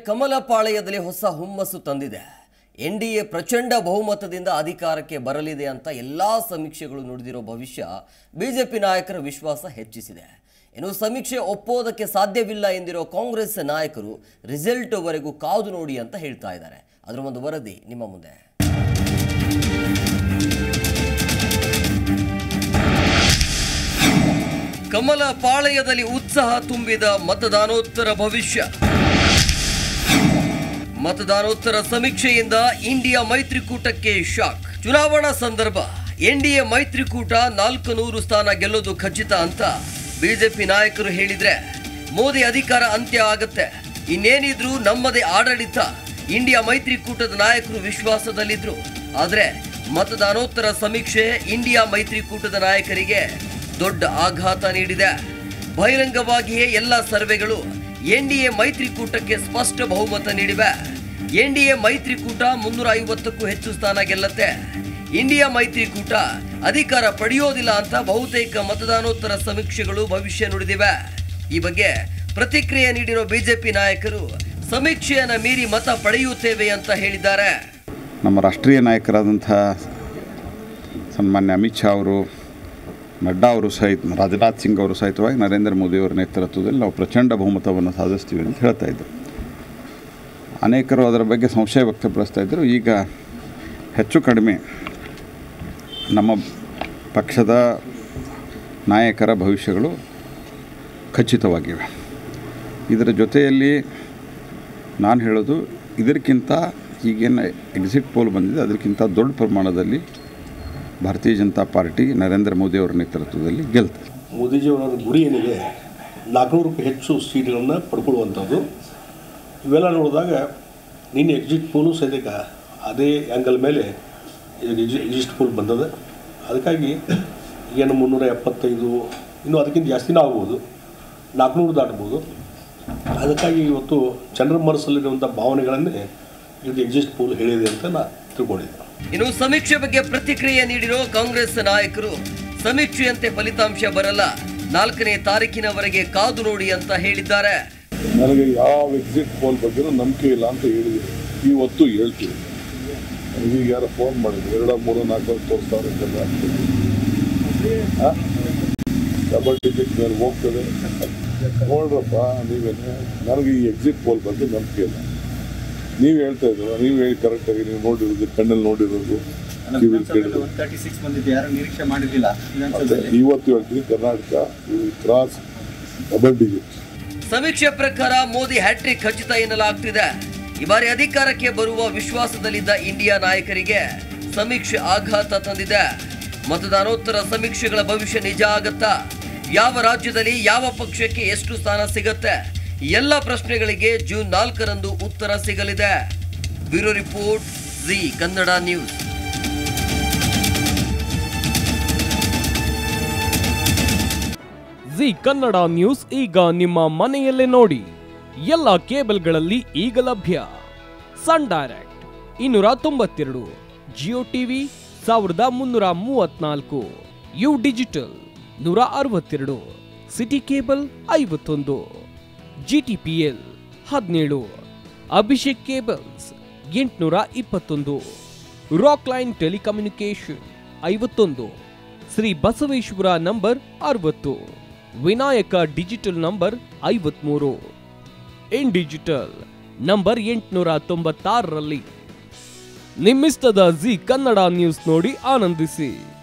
ಕಮಲ ಪಾಳೆಯದಲ್ಲಿ ಹೊಸ ಹುಮ್ಮಸ್ಸು ತಂದಿದೆ ಎನ್ ಡಿ ಎ ಪ್ರಚಂಡ ಬಹುಮತದಿಂದ ಅಧಿಕಾರಕ್ಕೆ ಬರಲಿದೆ ಅಂತ ಎಲ್ಲಾ ಸಮೀಕ್ಷೆಗಳು ನುಡಿದಿರೋ ಭವಿಷ್ಯ ಬಿಜೆಪಿ ನಾಯಕರ ವಿಶ್ವಾಸ ಹೆಚ್ಚಿಸಿದೆ ಇನ್ನು ಸಮೀಕ್ಷೆ ಒಪ್ಪೋದಕ್ಕೆ ಸಾಧ್ಯವಿಲ್ಲ ಎಂದಿರೋ ಕಾಂಗ್ರೆಸ್ ನಾಯಕರು ರಿಸಲ್ಟ್ ವರೆಗೂ ಕಾದು ನೋಡಿ ಅಂತ ಹೇಳ್ತಾ ಇದ್ದಾರೆ ಅದರ ಒಂದು ವರದಿ ನಿಮ್ಮ ಮುಂದೆ ಕಮಲ ಪಾಳೆಯದಲ್ಲಿ ಉತ್ಸಾಹ ತುಂಬಿದ ಮತದಾನೋತ್ತರ ಭವಿಷ್ಯ ಮತದಾನೋತ್ತರ ಸಮೀಕ್ಷೆಯಿಂದ ಇಂಡಿಯಾ ಮೈತ್ರಿಕೂಟಕ್ಕೆ ಶಾಕ್ ಚುನಾವಣಾ ಸಂದರ್ಭ ಎನ್ಡಿಎ ಮೈತ್ರಿಕೂಟ ನಾಲ್ಕು ನೂರು ಸ್ಥಾನ ಗೆಲ್ಲೋದು ಖಚಿತ ಅಂತ ಬಿಜೆಪಿ ನಾಯಕರು ಹೇಳಿದ್ರೆ ಮೋದಿ ಅಧಿಕಾರ ಅಂತ್ಯ ಆಗತ್ತೆ ಇನ್ನೇನಿದ್ರು ನಮ್ಮದೇ ಆಡಳಿತ ಇಂಡಿಯಾ ಮೈತ್ರಿಕೂಟದ ನಾಯಕರು ವಿಶ್ವಾಸದಲ್ಲಿದ್ರು ಆದ್ರೆ ಮತದಾನೋತ್ತರ ಸಮೀಕ್ಷೆ ಇಂಡಿಯಾ ಮೈತ್ರಿಕೂಟದ ನಾಯಕರಿಗೆ ದೊಡ್ಡ ಆಘಾತ ನೀಡಿದೆ ಬಹಿರಂಗವಾಗಿಯೇ ಎಲ್ಲ ಸರ್ವೆಗಳು ಎನ್ಡಿಎ ಮೈತ್ರಿಕೂಟಕ್ಕೆ ಸ್ಪಷ್ಟ ಬಹುಮತ ನೀಡಿವೆ ಎನ್ಡಿಎ ಮೈತ್ರಿಕೂಟ ಮುನ್ನೂರ ಐವತ್ತಕ್ಕೂ ಹೆಚ್ಚು ಸ್ಥಾನ ಗೆಲ್ಲತ್ತೆ ಇಂಡಿಯಾ ಮೈತ್ರಿಕೂಟ ಅಧಿಕಾರ ಪಡೆಯೋದಿಲ್ಲ ಅಂತ ಬಹುತೇಕ ಮತದಾನೋತ್ತರ ಸಮೀಕ್ಷೆಗಳು ಭವಿಷ್ಯ ನುಡಿದಿವೆ ಈ ಬಗ್ಗೆ ಪ್ರತಿಕ್ರಿಯೆ ನೀಡಿರೋ ಬಿಜೆಪಿ ನಾಯಕರು ಸಮೀಕ್ಷೆಯನ್ನ ಮೀರಿ ಮತ ಪಡೆಯುತ್ತೇವೆ ಅಂತ ಹೇಳಿದ್ದಾರೆ ನಮ್ಮ ರಾಷ್ಟ್ರೀಯ ನಾಯಕರಾದಂಥ ಸನ್ಮಾನ್ಯ ಅಮಿತ್ ಶಾ ಅವರು ನಡ್ಡಾ ಅವರು ಸಹಿತ ರಾಜನಾಥ್ ಸಿಂಗ್ ಅವರು ಸಹಿತವಾಗಿ ನರೇಂದ್ರ ಮೋದಿಯವರ ನೇತೃತ್ವದಲ್ಲಿ ನಾವು ಪ್ರಚಂಡ ಬಹುಮತವನ್ನು ಸಾಧಿಸ್ತೀವಿ ಅಂತ ಹೇಳ್ತಾ ಇದ್ದರು ಅನೇಕರು ಅದರ ಬಗ್ಗೆ ಸಂಶಯ ವ್ಯಕ್ತಪಡಿಸ್ತಾ ಇದ್ದರು ಈಗ ಹೆಚ್ಚು ಕಡಿಮೆ ನಮ್ಮ ಪಕ್ಷದ ನಾಯಕರ ಭವಿಷ್ಯಗಳು ಖಚಿತವಾಗಿವೆ ಇದರ ಜೊತೆಯಲ್ಲಿ ನಾನು ಹೇಳೋದು ಇದಕ್ಕಿಂತ ಈಗೇನು ಎಕ್ಸಿಟ್ ಪೋಲ್ ಬಂದಿದೆ ಅದಕ್ಕಿಂತ ದೊಡ್ಡ ಪ್ರಮಾಣದಲ್ಲಿ ಭಾರತೀಯ ಜನತಾ ಪಾರ್ಟಿ ನರೇಂದ್ರ ಮೋದಿಯವರ ನೇತೃತ್ವದಲ್ಲಿ ಗೆಲ್ತದೆ ಮೋದಿಜಿಯವರ ಗುರಿ ಏನಿದೆ ನಾಲ್ಕುನೂರಕ್ಕೂ ಹೆಚ್ಚು ಸೀಟ್ಗಳನ್ನು ಪಡ್ಕೊಳ್ಳುವಂಥದ್ದು ಇವೆಲ್ಲ ನೋಡಿದಾಗ ನಿನ್ನೆ ಎಕ್ಸಿಟ್ ಪೋಲು ಸದ್ಯಕ ಅದೇ ಆ್ಯಂಗಲ್ ಮೇಲೆ ಎಕ್ಸಿಟ್ ಪೋಲ್ ಬಂದದ ಅದಕ್ಕಾಗಿ ಏನು ಮುನ್ನೂರ ಎಪ್ಪತ್ತೈದು ಇನ್ನೂ ಅದಕ್ಕಿಂತ ಜಾಸ್ತಿನೂ ಆಗ್ಬೋದು ನಾಲ್ಕುನೂರು ದಾಟ್ಬೋದು ಅದಕ್ಕಾಗಿ ಇವತ್ತು ಜನರ ಮನಸ್ಸಲ್ಲಿರುವಂಥ ಭಾವನೆಗಳನ್ನೇ ಇದು ಎಕ್ಸಿಟ್ ಪೋಲ್ ಹೇಳಿದೆ ಅಂತ ನಾನು ತಿಳ್ಕೊಂಡಿದ್ದೆ ಇನ್ನು ಸಮೀಕ್ಷೆ ಬಗ್ಗೆ ಪ್ರತಿಕ್ರಿಯೆ ನೀಡಿರೋ ಕಾಂಗ್ರೆಸ್ ನಾಯಕರು ಸಮೀಕ್ಷೆಯಂತೆ ಫಲಿತಾಂಶ ಬರಲ್ಲ ನಾಲ್ಕನೇ ತಾರೀಕಿನವರೆಗೆ ಕಾದು ನೋಡಿ ಅಂತ ಹೇಳಿದ್ದಾರೆ ನನಗೆ ಯಾವ ಎಕ್ಸಿಟ್ ಪೋಲ್ ಬಗ್ಗೆನೂ ನಂಬಿಕೆ ಇಲ್ಲ ಅಂತ ಹೇಳಿದೆ ಇವತ್ತು ಹೇಳ್ತೀವಿ ನನಗೀಗ ಯಾರೋ ಫೋನ್ ಮಾಡಿದ್ರು ಎರಡು ಮೂರು ನಾಲ್ಕು ತೋರಿಸ್ತಾರೆ ಡಬಲ್ ಟಿಕೆಟ್ ಮೇಲೆ ಹೋಗ್ತದೆ ನೋಡ್ರಪ್ಪ ನೀವೇನೆ ನನಗೆ ಈ ಎಕ್ಸಿಟ್ ಪೋಲ್ ಬಗ್ಗೆ ನಂಬಿಕೆ ಇಲ್ಲ ನೀವು ಹೇಳ್ತಾ ಇದ್ರು ನೀವು ಹೇಳಿ ಕರೆಕ್ಟಾಗಿ ನೀವು ನೋಡಿರೋದು ಕಣ್ಣಲ್ಲಿ ನೋಡಿರೋದು ಕಿವಿ ಕೇಳಿರೋದು ತರ್ಟಿ ಸಿಕ್ಸ್ ಬಂದಿದ್ದು ಯಾರು ನಿರೀಕ್ಷೆ ಮಾಡಿರಲಿಲ್ಲ ಮತ್ತೆ ವಿಧಾನಸಭೆಯಲ್ಲಿ ಇವತ್ತು ಹೇಳ್ತೀನಿ ಕರ್ನಾಟಕ ಕ್ರಾಸ್ ಡಬಲ್ ಡಿಜಿಟ್ ಸಮೀಕ್ಷೆ ಪ್ರಕಾರ ಮೋದಿ ಹ್ಯಾಟ್ರಿಕ್ ಖಚಿತ ಎನ್ನಲಾಗ್ತಿದೆ ಈ ಬಾರಿ ಅಧಿಕಾರಕ್ಕೆ ಬರುವ ವಿಶ್ವಾಸದಲ್ಲಿದ್ದ ಇಂಡಿಯಾ ನಾಯಕರಿಗೆ ಸಮೀಕ್ಷೆ ಆಘಾತ ತಂದಿದೆ ಮತದಾನೋತ್ತರ ಸಮೀಕ್ಷೆಗಳ ಭವಿಷ್ಯ ನಿಜ ಆಗತ್ತಾ ಯಾವ ರಾಜ್ಯದಲ್ಲಿ ಯಾವ ಪಕ್ಷಕ್ಕೆ ಎಷ್ಟು ಸ್ಥಾನ ಸಿಗತ್ತೆ ಈ ಎಲ್ಲ ಪ್ರಶ್ನೆಗಳಿಗೆ ಜೂನ್ ನಾಲ್ಕರಂದು ಉತ್ತರ ಸಿಗಲಿದೆ bureau report Zee Kannada news Zee Kannada news ಈಗ ನಿಮ್ಮ ಮನೆಯಲ್ಲೇ ನೋಡಿ ಎಲ್ಲ ಕೇಬಲ್ಗಳಲ್ಲಿ ಈಗ ಲಭ್ಯ ಸನ್ ಡೈರೆಕ್ಟ್ ಇನ್ನೂರ ತೊಂಬತ್ತೆರಡು ಜಿಯೋ ಟಿವಿ ಸಾವಿರದ ಮುನ್ನೂರ ಮೂವತ್ನಾಲ್ಕು ಯು ಡಿಜಿಟಲ್ ನೂರ ಅರವತ್ತೆರಡು ಸಿಟಿ ಕೇಬಲ್ ಐವತ್ತೊಂದು ಜಿ ಟಿ ಪಿ ಎಲ್ ಹದಿನೇಳು ಅಭಿಷೇಕ್ ಕೇಬಲ್ಸ್ ಎಂಟುನೂರ ಇಪ್ಪತ್ತೊಂದು ರಾಕ್ ಲೈನ್ ಟೆಲಿಕಮ್ಯುನಿಕೇಶನ್ ಐವತ್ತೊಂದು ಶ್ರೀ ಬಸವೇಶ್ವರ ನಂಬರ್ ಅರವತ್ತು ವಿನಾಯಕ ಡಿಜಿಟಲ್ ನಂಬರ್ ಐವತ್ಮೂರು ಇನ್ ಡಿಜಿಟಲ್ ನಂಬರ್ ಎಂಟುನೂರ ತೊಂಬತ್ತಾರರಲ್ಲಿ ನಿಮ್ಮಿಸ್ತದ ಜಿ ಕನ್ನಡ ನ್ಯೂಸ್ ನೋಡಿ ಆನಂದಿಸಿ